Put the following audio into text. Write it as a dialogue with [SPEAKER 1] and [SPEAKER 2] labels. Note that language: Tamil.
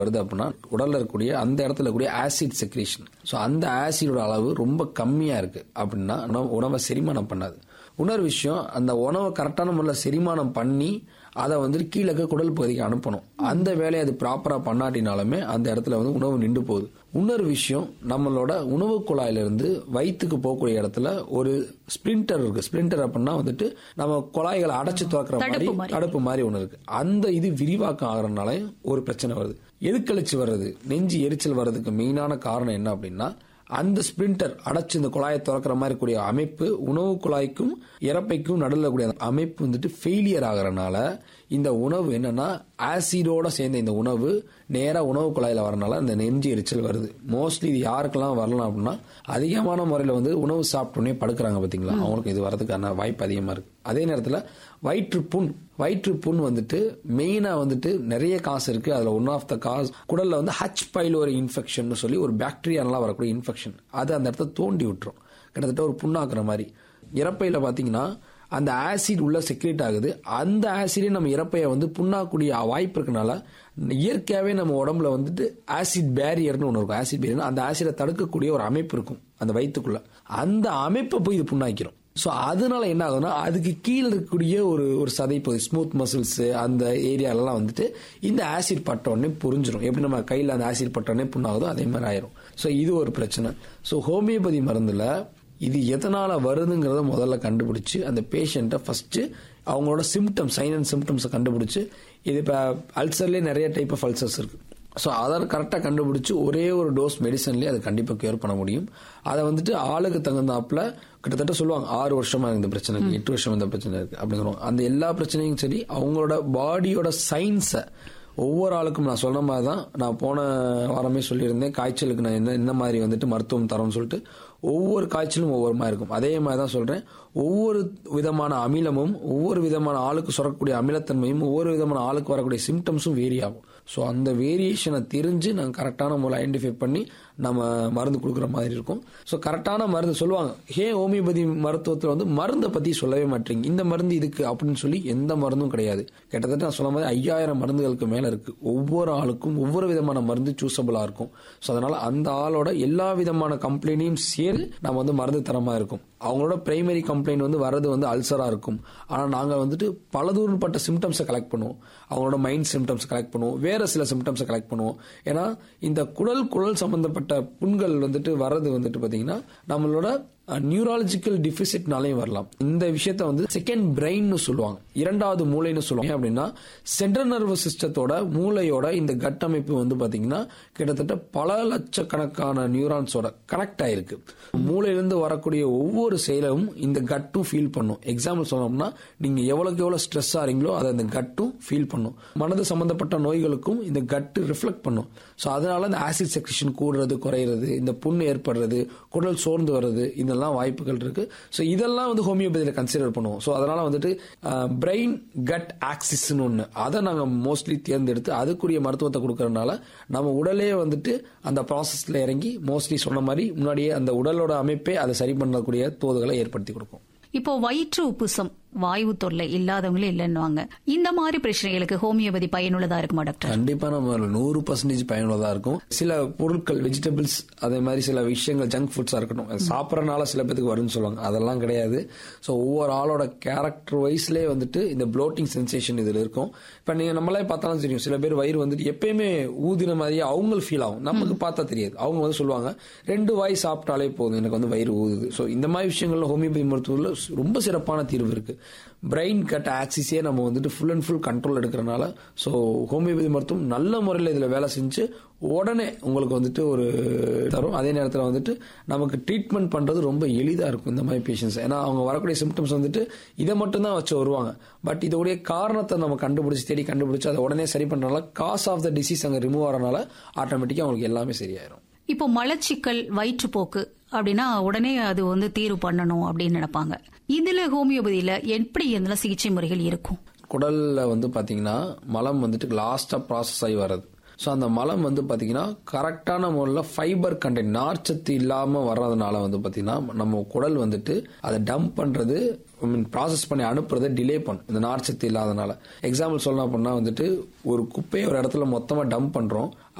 [SPEAKER 1] வருது அப்படின்னா உடல்ல இருக்கக்கூடிய அந்த இடத்துல இருக்கக்கூடிய ஆசிட் செக்ரேஷன் ஸோ அந்த ஆசிடோட அளவு ரொம்ப கம்மியா இருக்கு அப்படின்னா உணவு- உணவை செரிமானம் பண்ணாது இன்னொரு விஷயம் அந்த உணவை கரெக்டான முறையில் செரிமானம் பண்ணி அதை வந்துட்டு கீழே இருக்க குடல் பகுதிக்கு அனுப்பணும் அந்த வேலையை அது ப்ராப்பரா பண்ணாட்டினாலுமே அந்த இடத்துல வந்து உணவு நின்று போகுது இன்னொரு விஷயம் நம்மளோட உணவு குழாயிலிருந்து வயிற்றுக்கு போகக்கூடிய இடத்துல ஒரு ஸ்பிளிண்டர் இருக்கு ஸ்பிளிண்டர் அப்படின்னா வந்துட்டு நம்ம குழாய்களை அடைச்சு திறக்கிற மாதிரி
[SPEAKER 2] தடுப்பு மாதிரி.
[SPEAKER 1] தடுப்பு மாதிரி ஒன்று இருக்கு அந்த இது விரிவாக்கம் ஆகிறதுனால ஒரு பிரச்சனை வருது எதுக்கழிச்சு வர்றது நெஞ்சு எரிச்சல் வர்றதுக்கு மெயினான காரணம் என்ன அப்படின்னா அந்த ஸ்பிரிண்டர் அடைச்சு இந்த குழாயை திறக்கிற மாதிரி கூடிய அமைப்பு உணவு குழாய்க்கும் இறப்பைக்கும் நடுவில் கூடிய அந்த அமைப்பு வந்துட்டு ஃபெயிலியர் ஆகிறனால இந்த உணவு என்னன்னா ஆசிடோட சேர்ந்த இந்த உணவு நேரா உணவு குழாயில வரனால அந்த நெஞ்சு எரிச்சல் வருது மோஸ்ட்லி இது யாருக்கெல்லாம் வரலாம் அப்படின்னா அதிகமான முறையில் வந்து உணவு சாப்பிட்டோன்னே படுக்கிறாங்க பாத்தீங்களா அவங்களுக்கு இது வரதுக்கான வாய்ப்பு அதிகமா இருக்கு அதே நேரத்தில் வயிற்றுப்புண் வயிற்றுப்புண் வந்துட்டு மெயினா வந்துட்டு நிறைய காசு இருக்கு அதுல ஒன் ஆஃப் த காஸ் குடல்ல வந்து ஹச் பைலோரி இன்ஃபெக்ஷன் சொல்லி ஒரு பாக்டீரியாலாம் வரக்கூடிய இன்ஃபெக்ஷன் அது அந்த இடத்த தோண்டி விட்டுரும் கிட்டத்தட்ட ஒரு புண்ணாக்குற மாதிரி இறப்பையில பாத்தீங்கன்னா அந்த ஆசிட் உள்ள செக்ரேட் ஆகுது அந்த ஆசிடே நம்ம இறப்பையை வந்து புண்ணாக்கூடிய வாய்ப்பு இருக்கனால இயற்கையாவே நம்ம உடம்புல வந்துட்டு ஆசிட் பேரியர்னு ஒன்று இருக்கும் ஆசிட் பேரியர் அந்த ஆசிடை தடுக்கக்கூடிய ஒரு அமைப்பு இருக்கும் அந்த வயிற்றுக்குள்ள அந்த அமைப்பை போய் இது புண்ணாக்கிரும் ஸோ அதனால என்ன ஆகுதுன்னா அதுக்கு கீழே இருக்கக்கூடிய ஒரு ஒரு சதை பகுதி ஸ்மூத் மசில்ஸ் அந்த ஏரியாலலாம் வந்துட்டு இந்த ஆசிட் பட்ட உடனே புரிஞ்சிடும் எப்படி நம்ம கையில் அந்த ஆசிட் பட்ட உடனே புண்ணாகுதோ அதே மாதிரி ஆயிரும் ஸோ இது ஒரு பிரச்சனை ஸோ ஹோமியோபதி மருந்துல இது எதனால வருதுங்கிறத முதல்ல கண்டுபிடிச்சு அந்த பேஷண்ட்டை ஃபர்ஸ்ட் அவங்களோட சிம்டம் சைன் அண்ட் சிம்டம்ஸை கண்டுபிடிச்சு இது இப்போ அல்சர்லேயே நிறைய டைப் ஆஃப் அல்சர்ஸ் இருக்கு ஸோ அதை கரெக்டாக கண்டுபிடிச்சு ஒரே ஒரு டோஸ் மெடிசன்லேயே அதை கண்டிப்பாக கியூர் பண்ண முடியும் அதை வந்துட்டு ஆளுக்கு தகுந்தாப்புல கிட்டத்தட்ட சொல்லுவாங்க ஆறு வருஷமா இந்த பிரச்சனை இருக்கு எட்டு வருஷமா இந்த பிரச்சனை இருக்கு அப்படிங்கிறோம் அந்த எல்லா பிரச்சனையும் சரி அவங்களோட பாடியோட சயின்ஸை ஒவ்வொரு ஆளுக்கும் நான் சொன்ன மாதிரி தான் நான் போன வாரமே சொல்லியிருந்தேன் காய்ச்சலுக்கு நான் என்ன என்ன மாதிரி வந்துட்டு மருத்துவம் தரோம்னு சொல்லிட்டு ஒவ்வொரு காய்ச்சலும் ஒவ்வொரு மாதிரி இருக்கும் அதே மாதிரி தான் சொல்றேன் ஒவ்வொரு விதமான அமிலமும் ஒவ்வொரு விதமான ஆளுக்கு சுரக்கக்கூடிய அமிலத்தன்மையும் ஒவ்வொரு விதமான ஆளுக்கு வரக்கூடிய சிம்டம்ஸும் வேரி ஆகும் ஸோ அந்த வேரியேஷனை தெரிஞ்சு நாங்கள் கரெக்டான முறை ஐடென்டிஃபை பண்ணி நம்ம மருந்து கொடுக்குற மாதிரி இருக்கும் ஸோ கரெக்டான மருந்து சொல்லுவாங்க ஹே ஹோமியோபதி மருத்துவத்தில் வந்து மருந்தை பற்றி சொல்லவே மாட்டீங்க இந்த மருந்து இதுக்கு அப்படின்னு சொல்லி எந்த மருந்தும் கிடையாது கிட்டத்தட்ட நான் சொன்ன மாதிரி ஐயாயிரம் மருந்துகளுக்கு மேலே இருக்கு ஒவ்வொரு ஆளுக்கும் ஒவ்வொரு விதமான மருந்து சூஸபிளாக இருக்கும் ஸோ அதனால அந்த ஆளோட எல்லா விதமான கம்ப்ளைண்ட்டையும் சேர்த்து நம்ம வந்து மருந்து தரமாக இருக்கும் அவங்களோட பிரைமரி கம்ப்ளைண்ட் வந்து வர்றது வந்து அல்சரா இருக்கும் ஆனா நாங்க வந்துட்டு பலதூரப்பட்ட சிம்டம்ஸை கலெக்ட் பண்ணுவோம் அவங்களோட மைண்ட் சிம்டம்ஸ் கலெக்ட் பண்ணுவோம் வேற சில சிம்டம்ஸை கலெக்ட் பண்ணுவோம் ஏன்னா இந்த குடல் குடல் சம்பந்தப்பட்ட புண்கள் வந்துட்டு வர்றது வந்துட்டு பாத்தீங்கன்னா நம்மளோட நியூராலஜிக்கல் டிஃபிசிட்னாலையும் வரலாம் இந்த விஷயத்த வந்து செகண்ட் பிரெயின்னு சொல்லுவாங்க இரண்டாவது மூளைன்னு சொல்லுவாங்க ஏன் அப்படின்னா சென்ட்ரல் நர்வஸ் சிஸ்டத்தோட மூளையோட இந்த கட்டமைப்பு வந்து பாத்தீங்கன்னா கிட்டத்தட்ட பல லட்சக்கணக்கான நியூரான்ஸோட கனெக்ட் ஆயிருக்கு மூளையிலிருந்து வரக்கூடிய ஒவ்வொரு செயலும் இந்த கட்டும் ஃபீல் பண்ணும் எக்ஸாம்பிள் சொன்னோம்னா நீங்க எவ்வளவுக்கு எவ்வளவு ஸ்ட்ரெஸ் ஆறீங்களோ அதை அந்த கட்டும் ஃபீல் பண்ணும் மனது சம்பந்தப்பட்ட நோய்களுக்கும் இந்த கட்டு ரிஃப்ளெக்ட் பண்ணும் ஸோ அதனால இந்த ஆசிட் செக்ரேஷன் கூடுறது குறையிறது இந்த புண்ணு ஏற்படுறது குடல் சோர்ந்து வர்றது இதெல்லாம் வாய்ப்புகள் இருக்கு ஸோ இதெல்லாம் வந்து ஹோமியோபதியில் கன்சிடர் பண்ணுவோம் ஸோ அதனால வந்துட்டு பிரெயின் கட் ஆக்சிஸ்னு ஒன்று அதை நாங்கள் மோஸ்ட்லி தேர்ந்தெடுத்து அதுக்குரிய மருத்துவத்தை கொடுக்கறதுனால நம்ம உடலே வந்துட்டு அந்த ப்ராசஸ்ல இறங்கி மோஸ்ட்லி சொன்ன மாதிரி முன்னாடியே அந்த உடலோட அமைப்பே அதை சரி பண்ணக்கூடிய தோதுகளை ஏற்படுத்தி கொடுக்கும்
[SPEAKER 2] இப்போ வயிற்று உப்புசம் வாயு தொல்லை இல்லாதவங்களே இல்லைன்னுவாங்க இந்த மாதிரி பிரச்சனைகளுக்கு ஹோமியோபதி பயனுள்ளதா இருக்குமா டாக்டர்
[SPEAKER 1] கண்டிப்பா நம்ம நூறு பர்சன்டேஜ் பயனுள்ளதா இருக்கும் சில பொருட்கள் வெஜிடபிள்ஸ் அதே மாதிரி சில விஷயங்கள் ஜங்க் ஃபுட்ஸா இருக்கட்டும் அது சாப்பிடறனால சில பேத்துக்கு வரும்னு சொல்லுவாங்க அதெல்லாம் கிடையாது ஸோ ஒவ்வொரு ஆளோட கேரக்டர் வைஸ்லேயே வந்துட்டு இந்த ப்ளோட்டிங் சென்சேஷன் இதுல இருக்கும் இப்ப நீங்க நம்மளே பார்த்தாலும் தெரியும் சில பேர் வயிறு வந்துட்டு எப்பயுமே ஊதின மாதிரியே அவங்களுக்கு ஃபீல் ஆகும் நமக்கு பார்த்தா தெரியாது அவங்க வந்து சொல்லுவாங்க ரெண்டு வாய் சாப்பிட்டாலே போதும் எனக்கு வந்து வயிறு ஊதுது ஸோ இந்த மாதிரி விஷயங்கள்ல ஹோமியோபதி மருத்துவத்தில் ரொம்ப சிறப்பான தீர்வு இருக்கு பிரெயின் கட் ஆக்சிஸே நம்ம வந்துட்டு ஃபுல் அண்ட் ஃபுல் கண்ட்ரோல் எடுக்கிறனால ஸோ ஹோமியோபதி மருத்துவம் நல்ல முறையில் இதில் வேலை செஞ்சு உடனே உங்களுக்கு வந்துட்டு ஒரு தரும் அதே நேரத்தில் வந்துட்டு நமக்கு ட்ரீட்மெண்ட் பண்ணுறது ரொம்ப எளிதாக இருக்கும் இந்த மாதிரி பேஷண்ட்ஸ் ஏன்னா அவங்க வரக்கூடிய சிம்டம்ஸ் வந்துட்டு இதை மட்டும்தான் வச்சு வருவாங்க பட் இதோடைய காரணத்தை நம்ம கண்டுபிடிச்சு தேடி கண்டுபிடிச்சு அதை உடனே சரி பண்ணுறனால காஸ் ஆஃப் த டிசீஸ் அங்கே ரிமூவ் ஆகிறனால ஆட்டோமேட்டிக்காக அவங்களுக்கு எல்லாமே சரியாயிரும்
[SPEAKER 2] இப்போ மலச்சிக்கல் வயிற்றுப்போக்கு அப்படின்னா உடனே அது வந்து தீர்வு பண்ணணும் அப்படின்னு நினைப்பாங்க இதுல ஹோமியோபதியில எப்படி எந்த சிகிச்சை முறைகள் இருக்கும்
[SPEAKER 1] குடல்ல வந்து பாத்தீங்கன்னா மலம் வந்துட்டு லாஸ்டா ப்ராசஸ் ஆகி வர்றது ஸோ அந்த மலம் வந்து பார்த்தீங்கன்னா கரெக்டான முறையில் ஃபைபர் கண்டென்ட் நார்ச்சத்து இல்லாமல் வர்றதுனால வந்து பார்த்தீங்கன்னா நம்ம குடல் வந்துட்டு அதை டம்ப் பண்ணுறது மீன் ப்ராசஸ் பண்ணி அனுப்புறதை டிலே பண்ணும் இந்த நார்ச்சத்து இல்லாதனால எக்ஸாம்பிள் சொல்லணும் அப்படின்னா வந்துட்டு ஒரு குப்பையை ஒரு இடத்துல மொத்தமாக டம்ப் பண்ணுறோம்